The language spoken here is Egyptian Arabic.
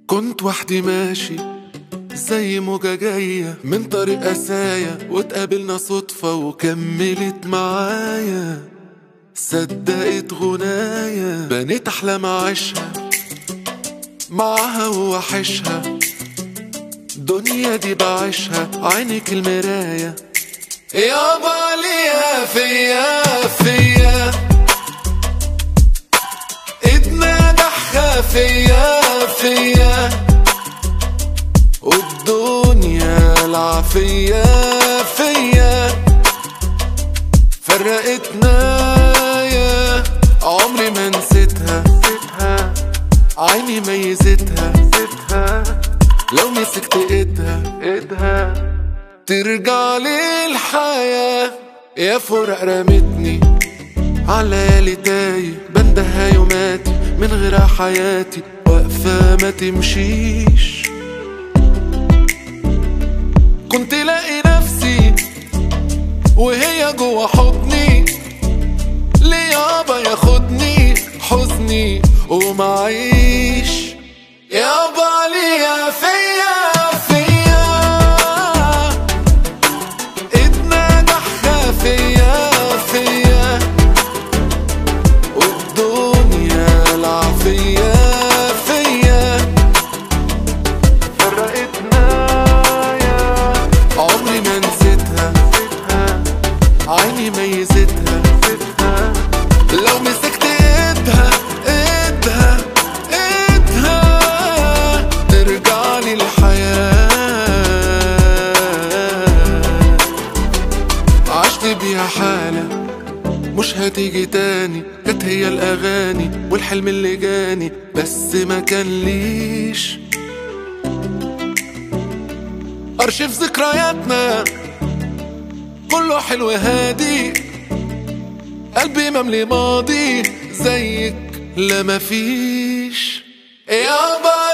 كنت وحدي ماشي زي موجة جاية من طريق قسايا واتقابلنا صدفة وكملت معايا صدقت غنايا بنيت أحلام أعيشها معاها ووحشها دنيا دي بعيشها عينك المراية يابا ليها فيا فيا ايدنا ضحكة فيا فيا والدنيا العافية فيا فرقتنا يا عمري ما نسيتها عيني ميزتها لو مسكت ايدها ايدها ترجع لي الحياة يا فرق رمتني على تايه بندها يوماتي من غيرها حياتي واقفة ما تمشيش كنت لاقي نفسي وهي جوا حضني ليه يابا ياخدني حزني ومعيش يابا ليا فيا فيا ايدنا ضحكة فيا فيا والدنيا العافية فيا فرقتنا يا عمري ما نسيتها عيني ميزتها لو مسكت ايدها ايدها ايدها ترجع لي الحياة عشت بيها حالة مش هتيجي تاني كانت هي الأغاني والحلم اللي جاني بس ما كان ليش أرشيف ذكرياتنا كله حلو هادي قلبي مملي ماضي زيك لا مفيش يابا